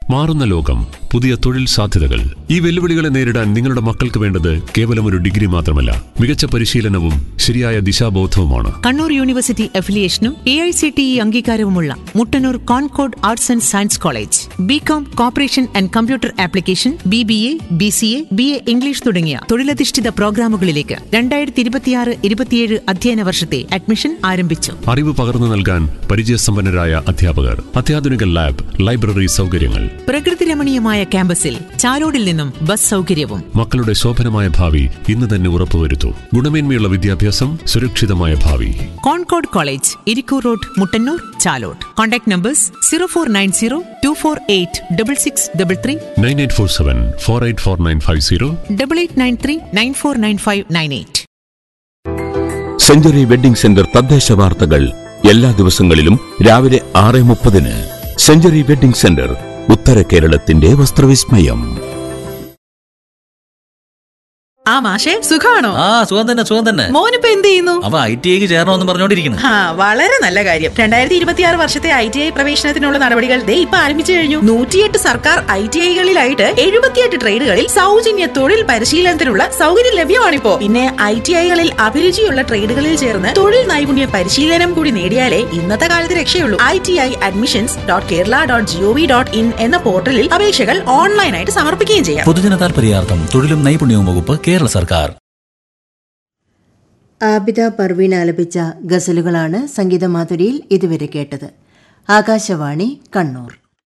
മാറുന്ന ലോകം പുതിയ തൊഴിൽ സാധ്യതകൾ ഈ വെല്ലുവിളികളെ നേരിടാൻ നിങ്ങളുടെ മക്കൾക്ക് വേണ്ടത് കേവലം ഒരു ഡിഗ്രി മാത്രമല്ല മികച്ച പരിശീലനവും ശരിയായ ദിശാബോധവുമാണ് കണ്ണൂർ യൂണിവേഴ്സിറ്റി അഫിലിയേഷനും A I C T E അംഗീകാരവുമുള്ള Muttannur concord arts and science college B com cooperation and computer application B B A B C A B A English തുടങ്ങിയ തൊഴിലധിഷ്ഠിത പ്രോഗ്രാമുകളിലേക്ക് രണ്ടായിരത്തി ഇരുപത്തിയാറ് ഇരുപത്തിയേഴ് അധ്യയന വർഷത്തെ അഡ്മിഷൻ ആരംഭിച്ചു അറിവ് പകർന്നു നൽകാൻ പരിചയസമ്പന്നരായ അധ്യാപകർ അത്യാധുനിക ലാബ് ലൈബ്രറി സൗകര്യങ്ങൾ പ്രകൃതി രമണീയമായ ക്യാമ്പസിൽ ചാലോടിൽ നിന്നും ബസ് സൗകര്യവും മക്കളുടെ ശോഭനമായ ഭാവി ഇന്ന് തന്നെ ഉറപ്പുവരുത്തൂ ഗുണമേന്മയുള്ള വിദ്യാഭ്യാസം സുരക്ഷിതമായ ഭാവി Concord college Irikkur road Muttannur Chalode contact numbers zero four nine zero two four eight double six double three nine eight four seven four eight four nine five zero double eight nine three nine four nine five nine eight century wedding centre തദ്ദേശ വാർത്തകൾ എല്ലാ ദിവസങ്ങളിലും രാവിലെ ആറ് മുപ്പതിന് century wedding centre ഉത്തര കേരളത്തിന്റെ വസ്ത്രവിസ്മയം ആ മാഷെ സുഖാണോ ആ സുഖം തന്നെ സുഖം തന്നെ മോനിപ്പോ എന്ത് ചെയ്യുന്നു അവ ഐ ടി ഐക്ക് ചേരണമെന്ന് പറഞ്ഞോണ്ടിരിക്കുന്നു ആ വളരെ നല്ല കാര്യം രണ്ടായിരത്തി ഇരുപത്തിയാറ് വർഷത്തെ ഐ ടി ഐ പ്രവേശനത്തിനുള്ള നടപടികൾ ദേ ഇപ്പൊ ആരംഭിച്ചു കഴിഞ്ഞു നൂറ്റിയെട്ട് സർക്കാർ ഐ ടി ഐകളിലായിട്ട് എഴുപത്തിയെട്ട് ട്രേഡുകളിൽ സൗജന്യ തൊഴിൽ പരിശീലനത്തിനുള്ള സൗകര്യം ലഭ്യമാണിപ്പോ പിന്നെ ഐ ടി ഐകളിൽ അഭിരുചിയുള്ള ട്രേഡുകളിൽ ചേർന്ന് തൊഴിൽ നൈപുണ്യ പരിശീലനം കൂടി നേടിയാലേ ഇന്നത്തെ കാലത്ത് രക്ഷയുള്ളൂ I T I admissions dot Kerala dot GOV dot in എന്ന പോർട്ടലിൽ അപേക്ഷകൾ ഓൺലൈനായിട്ട് സമർപ്പിക്കുകയും ചെയ്യാം പൊതുജന താൽപര്യാർത്ഥം തൊഴിലും നൈപുണ്യവും വകുപ്പ് കേരള സർക്കാർ ആബിദ പർവീൻ ആലപിച്ച ഗസലുകളാണ് സംഗീതമാധുരിയിൽ ഇതുവരെ കേട്ടത് ആകാശവാണി കണ്ണൂർ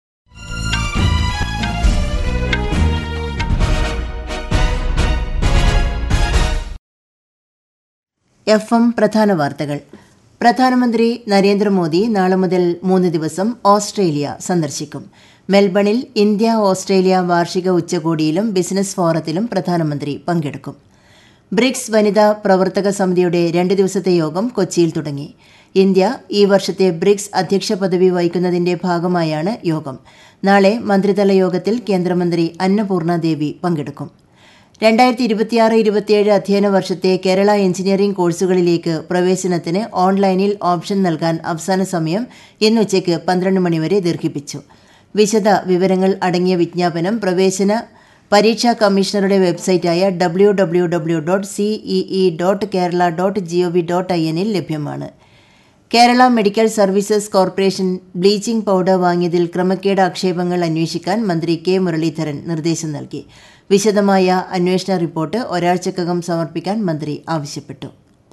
എഫ് എം പ്രധാന വാർത്തകൾ പ്രധാനമന്ത്രി നരേന്ദ്രമോദി നാളെ മുതൽ മൂന്ന് ദിവസം ഓസ്ട്രേലിയ സന്ദർശിക്കും മെൽബണിൽ ഇന്ത്യ ഓസ്ട്രേലിയ വാർഷിക ഉച്ചകോടിയിലും ബിസിനസ് ഫോറത്തിലും പ്രധാനമന്ത്രി പങ്കെടുക്കും ബ്രിക്സ് വനിതാ പ്രവർത്തക സമിതിയുടെ രണ്ട് ദിവസത്തെ യോഗം കൊച്ചിയിൽ തുടങ്ങി ഇന്ത്യ ഈ വർഷത്തെ ബ്രിക്സ് അധ്യക്ഷ പദവി വഹിക്കുന്നതിന്റെ ഭാഗമായാണ് യോഗം നാളെ മന്ത്രിതല യോഗത്തിൽ കേന്ദ്രമന്ത്രി അന്നപൂർണ ദേവി പങ്കെടുക്കും രണ്ടായിരത്തി ഇരുപത്തിയാറ് ഇരുപത്തിയേഴ് അധ്യയന വർഷത്തെ കേരള എഞ്ചിനീയറിംഗ് കോഴ്സുകളിലേക്ക് പ്രവേശനത്തിന് ഓൺലൈനിൽ ഓപ്ഷൻ നൽകാൻ അവസാന സമയം ഇന്ന് ഉച്ചയ്ക്ക് പന്ത്രണ്ട് മണിവരെ ദീർഘിപ്പിച്ചു വിശദ വിവരങ്ങൾ അടങ്ങിയ വിജ്ഞാപനം പ്രവേശന പരീക്ഷാ കമ്മീഷണറുടെ വെബ്സൈറ്റായ W W W dot CEE dot Kerala dot G O V dot I എന്നിൽ ലഭ്യമാണ് Kerala medical services corporation bleaching powder വാങ്ങിയതിൽ ക്രമക്കേട് ആക്ഷേപങ്ങൾ അന്വേഷിക്കാൻ മന്ത്രി കെ മുരളീധരൻ നിർദ്ദേശം നൽകി വിശദമായ അന്വേഷണ റിപ്പോർട്ട് ഒരാഴ്ചക്കകം സമർപ്പിക്കാൻ മന്ത്രി ആവശ്യപ്പെട്ടു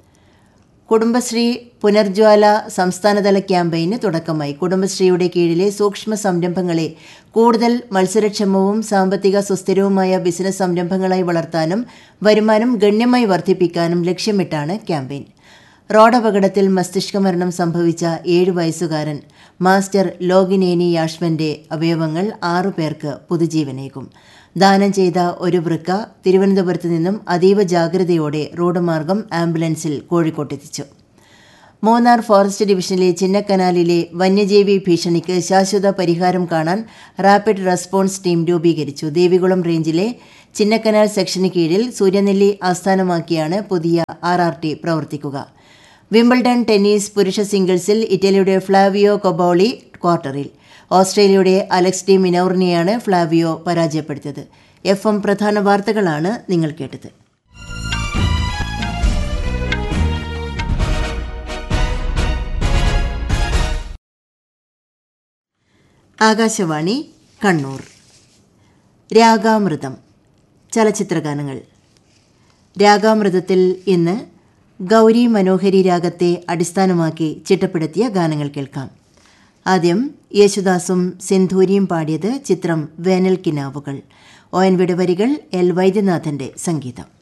കുടുംബശ്രീ പുനർജ്വാല സംസ്ഥാനതല ക്യാമ്പയിന് തുടക്കമായി കുടുംബശ്രീയുടെ കീഴിലെ സൂക്ഷ്മ സംരംഭങ്ങളെ കൂടുതൽ മത്സരക്ഷമവും സാമ്പത്തിക സുസ്ഥിരവുമായ ബിസിനസ് സംരംഭങ്ങളായി വളർത്താനും വരുമാനം ഗണ്യമായി വർദ്ധിപ്പിക്കാനും ലക്ഷ്യമിട്ടാണ് ക്യാമ്പയിൻ റോഡപകടത്തിൽ മസ്തിഷ്ക മരണം സംഭവിച്ച ഏഴ് വയസ്സുകാരൻ മാസ്റ്റർ ലോഗിനേനി യാഷ്മന്റെ അവയവങ്ങൾ ആറു പേർക്ക് പുതുജീവനേകും ദാനം ചെയ്ത ഒരു വൃക്ക തിരുവനന്തപുരത്ത് നിന്നും അതീവ ജാഗ്രതയോടെ റോഡ് മാർഗം ആംബുലൻസിൽ കോഴിക്കോട്ടെത്തിച്ചു മൂന്നാർ ഫോറസ്റ്റ് ഡിവിഷനിലെ ചിന്നക്കനാലിലെ വന്യജീവി ഭീഷണിക്ക് ശാശ്വത പരിഹാരം കാണാൻ റാപ്പിഡ് റെസ്പോൺസ് ടീം രൂപീകരിച്ചു ദേവികുളം റേഞ്ചിലെ ചിന്നക്കനാൽ സെക്ഷന് കീഴിൽ സൂര്യനെല്ലി ആസ്ഥാനമാക്കിയാണ് പുതിയ ആർ ആർ ടി പ്രവർത്തിക്കുക വിംബിൾഡൺ ടെന്നീസ് പുരുഷ സിംഗിൾസിൽ ഇറ്റലിയുടെ ഫ്ലാവിയോ കൊബോളി ക്വാർട്ടറിൽ ഓസ്ട്രേലിയയുടെ അലക്സ് ഡി മിനൌറിനെയാണ് ഫ്ലാവിയോ പരാജയപ്പെടുത്തിയത് എഫ് എം പ്രധാന വാർത്തകളാണ് നിങ്ങൾ കേട്ടത് ആകാശവാണി കണ്ണൂർ രാഗാമൃതം ചലച്ചിത്രഗാനങ്ങൾ രാഗാമൃതത്തിൽ ഇന്ന് ഗൗരി മനോഹരി രാഗത്തെ അടിസ്ഥാനമാക്കി ചിട്ടപ്പെടുത്തിയ ഗാനങ്ങൾ കേൾക്കാം ആദ്യം യേശുദാസും സിന്ധൂരിയും പാടിയത് ചിത്രം വേനൽ കിനാവുകൾ ഒ എൻ വിടവരികൾ എൽ വൈദ്യനാഥന്റെ സംഗീതം